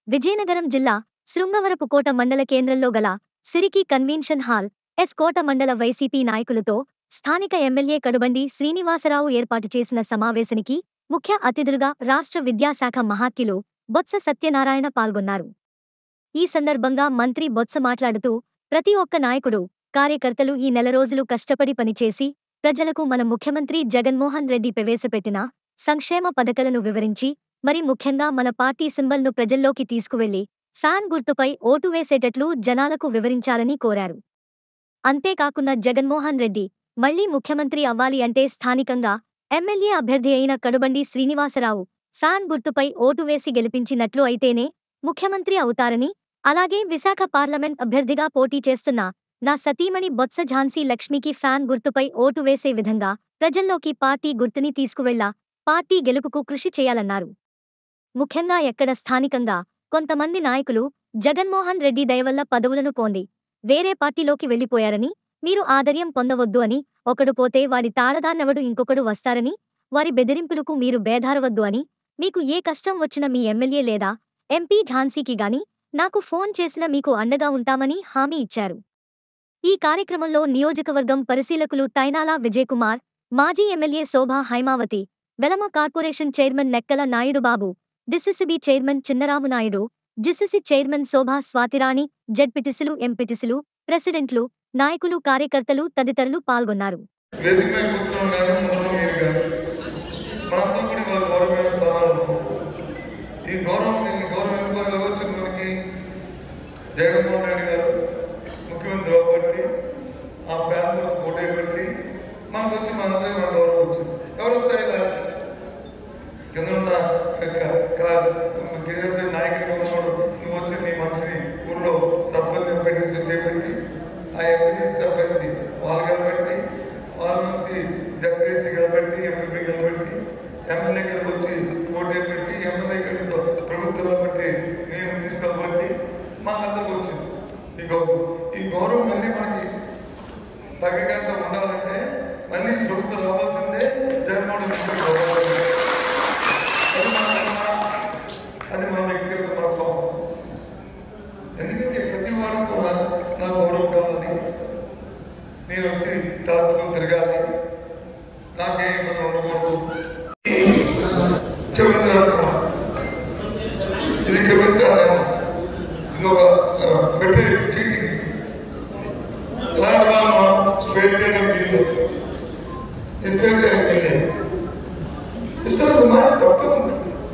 విజయనగరం జిల్లా శృంగవరపుకోట మండల కేంద్రంలో గల సిరికి కన్వెన్షన్ హాల్ ఎస్ కోట మండల వైసీపీ నాయకులతో స్థానిక ఎమ్మెల్యే కడుబండి శ్రీనివాసరావు ఏర్పాటు చేసిన సమావేశానికి ముఖ్య అతిథులుగా రాష్ట్ర విద్యాశాఖ మహాత్యులు బొత్స సత్యనారాయణ పాల్గొన్నారు ఈ సందర్భంగా మంత్రి బొత్స మాట్లాడుతూ ప్రతి ఒక్క నాయకుడు కార్యకర్తలు ఈ నెల రోజులు కష్టపడి పనిచేసి ప్రజలకు మన ముఖ్యమంత్రి జగన్మోహన్ రెడ్డి ప్రవేశపెట్టిన సంక్షేమ పథకాలను వివరించి మరి ముఖ్యంగా మన పార్టీ సింబల్ను ప్రజల్లోకి తీసుకువెళ్లి ఫ్యాన్ గుర్తుపై ఓటు వేసేటట్లు జనాలకు వివరించాలని కోరారు అంతేకాకుండా జగన్మోహన్ రెడ్డి మళ్లీ ముఖ్యమంత్రి అవ్వాలి అంటే స్థానికంగా ఎమ్మెల్యే అభ్యర్థి అయిన కడుబండి శ్రీనివాసరావు ఫ్యాన్ గుర్తుపై ఓటు వేసి గెలిపించినట్లు అయితేనే ముఖ్యమంత్రి అవుతారని అలాగే విశాఖ పార్లమెంట్ అభ్యర్థిగా పోటీ చేస్తున్న నా సతీమణి బొత్స ఝాన్సీ లక్ష్మికి ఫ్యాన్ గుర్తుపై ఓటు వేసే విధంగా ప్రజల్లోకి పార్టీ గుర్తుని తీసుకువెళ్లా పార్టీ గెలుపుకు కృషి చేయాలన్నారు ముఖ్యంగా ఎక్కడ స్థానికంగా కొంతమంది నాయకులు జగన్మోహన్ రెడ్డి దయవల్ల పదవులను పొంది వేరే పార్టీలోకి వెళ్లిపోయారని మీరు ఆదర్యం పొందవద్దు అని ఒకడు పోతే వాడి తాళదాన్నెవడు ఇంకొకడు వస్తారని వారి బెదిరింపులకు మీరు బేధారవద్దు అని మీకు ఏ కష్టం వచ్చినా మీ ఎమ్మెల్యే లేదా ఎంపీ ఝాన్సీకి గాని నాకు ఫోన్ చేసిన మీకు అండగా ఉంటామని హామీ ఇచ్చారు ఈ కార్యక్రమంలో నియోజకవర్గం పరిశీలకులు తైనాల విజయకుమార్ మాజీ MLA Shobha Hymavathi Velama corporation chairman Nekkala Naidu Babu DCCB chairman Chinnaramu Naidu GCC chairman Shobha Swathirani జడ్పిటిసిలు ఎంపిటిసిలు ప్రెసిడెంట్లు నాయకులు కార్యకర్తలు తదితరులు పాల్గొన్నారు వేదిక మీద కూర్చున్నాం కానీ ముందులో మీరు కానీ మనందరం కూడా వాళ్ళ గౌరవమైన స్థానాలు ఉన్నాం. ఈ గౌరవం ఈ గౌరవం ఎందుకు ఎలా వచ్చింది మనకి జగన్మోహన్ రెడ్డి గారు ముఖ్యమంత్రి అవ్వబట్టి ఆ ఫ్యామిలీ పోటీ పెట్టి మనకు వచ్చి మనందరం మన గౌరవం వచ్చింది ఎవరు స్థాయి కింద ఉన్న గిరిజన నాయకుడిగా ఉన్నాడు నువ్వు వచ్చి నీ మనిషిని ఊళ్ళో సర్పంచ్ ఎంపీటీసీ చేపట్టి ఆ ఎంపీటీసీ సర్పంచ్ వాళ్ళు కలబట్టి వాళ్ళ నుంచి జడ్పీసీ కలబట్టి ఎంపీ కలబట్టి ఎమ్మెల్యే గారికి వచ్చి పోటీ పెట్టి ఎమ్మెల్యే గారితో ప్రభుత్వం బట్టి నేను మినిస్టర్ బట్టి మాకందరికి వచ్చింది ఈ గౌరవం ఈ గౌరవం మళ్ళీ మనకి తగ్గకుండా ఉండాలంటే మళ్ళీ ప్రభుత్వం రావాల్సిందే జగన్మోహన్ రెడ్డి గారి గౌరవం. అది మన అది మన వ్యక్తిగత ప్రభావం ఎందుకంటే ప్రతి వాడు కూడా నా గౌరవం కావాలి నేను వచ్చి తలెత్తుకుని తిరగాలి నాకే ఇబ్బంది ఉండకూడదు ముఖ్యమంత్రి అంటున్నాం ఇది ముఖ్యమంత్రి అన్నాను ఇది ఒక పెట్టే చీటింగ్ ఇలాంటి మనం స్పేర్ చేయడం వీల్లేదు స్పేర్ చేయడం వీల్లేదు ఇష్టం మా తప్పే ఉంది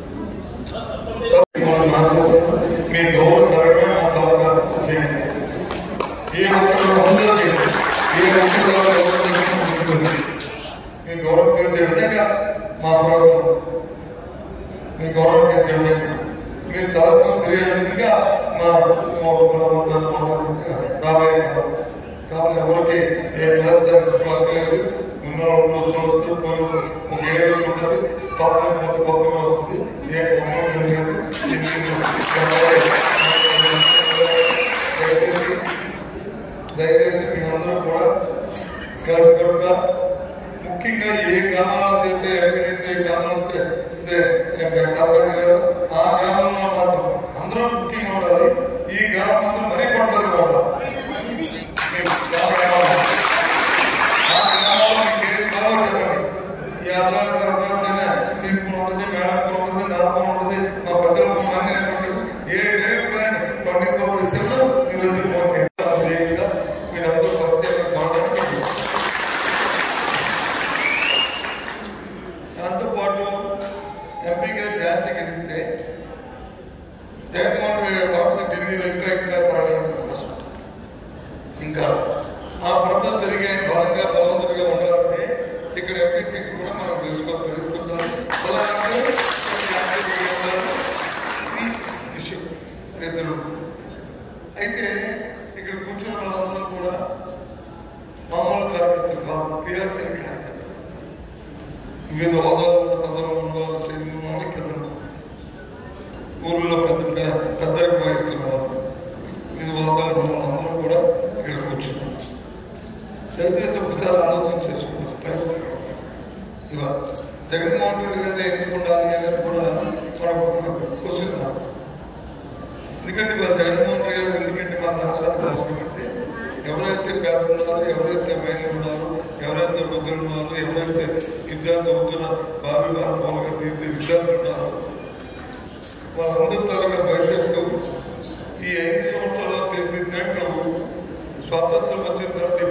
మీ గౌరవకరమే మా తర్వాత చేయండి ఏ ఒక్కరు అందరూ చేయండి ఏ ఒక్కరు మీ గౌరవం పెంచే విధంగా మా ప్రభుత్వం మీ గౌరవం పెంచే విధంగా మీరు తలతో తిరిగే విధంగా మా రాబోయే కాలం కాబట్టి ఎవరికి ఏ నిరాశ లేదు ఉన్న వస్తూ ఒక ఏ రోజు ఉంటుంది పాత్ర కొత్త కొత్తగా వస్తుంది ఏ గౌరవం లేదు దయచేసి దయచేసి మీ అందరూ కూడా కలిసికట్టుగా ముఖ్యంగా ఏ గ్రామాల్లో అయితే ఎక్కడైతే ఏ గ్రామంలో సాధించారో ఆ గ్రామంలో మాత్రం అందరూ ముఖ్యంగా ఉండాలి ఈ గ్రామం మాత్రం మరీ పడతారు ఉండాలి మీ గ్రామ గ్రామాలు. ఆ గ్రామాల్లో మీకు ఏది కావాలో చెప్పండి ఈ అర్ధరాత్రి అర్ధరాత్రినే సీట్లు ఉంటుంది మేడం ఉంటుంది నాపం ఉంటుంది మా పెద్దల అన్నీ ఉంటుంది ఏ డేట్ ట్వంటీ ఫోర్ సెవెన్ మీరు వచ్చి ఫోన్ చేయండి మీరందరూ ప్రత్యేక కావడానికి దాంతోపాటు ఎంపీగా ఝాన్సీ గెలిస్తే జగన్మోహన్ రెడ్డి గారు ఢిల్లీలో ఇంకా ఇంకా పాడడం ఇంకా ఆ ప్రాంతం జరిగే బాగా భగవంతుడిగా ఉండాలంటే ఇక్కడ ఎంపీ సీట్ కూడా మనం తెలుసుకో తెలుసుకుంటాం అలాగే ఇది విషయం పెద్దలు అయితే ఇక్కడ కూర్చున్న వాళ్ళందరూ కూడా మామూలు కార్యకర్తలు కాదు క్రియాశీల కార్యకర్తలు వివిధ హోదాలు ప్రజలు ఉండాల్సిన కింద ఊర్లో పెద్ద పెద్ద వహిస్తున్నారు వివిధ హోదాలు ఉన్న వాళ్ళందరూ కూడా ఇక్కడ కూర్చున్నారు దయచేసి ఒకసారి ఆలోచన చేసుకోవచ్చు పరిస్థితి ఇవాళ జగన్మోహన్ రెడ్డి గారు ఎందుకు ఉండాలి అనేది కూడా మనకు క్వశ్చన్ ఎందుకంటే మా జగన్మోహన్ రెడ్డి గారు ఎందుకంటే మా రాష్ట్రానికి అవసరం అంటే ఎవరైతే పేదలు ఉన్నారో ఎవరైతే మహిళలు ఉన్నారో ఎవరైతే వృద్ధులు ఉన్నారో ఎవరైతే విద్యార్థులు అవుతున్న భావి భాగంగా తీర్చే విద్యార్థులు ఉన్నారో వాళ్ళందరి తరగతి భవిష్యత్తు ఈ ఐదు సంవత్సరాల్లో తీర్చిదిద్దడం స్వాతంత్రం వచ్చిన తర్వాత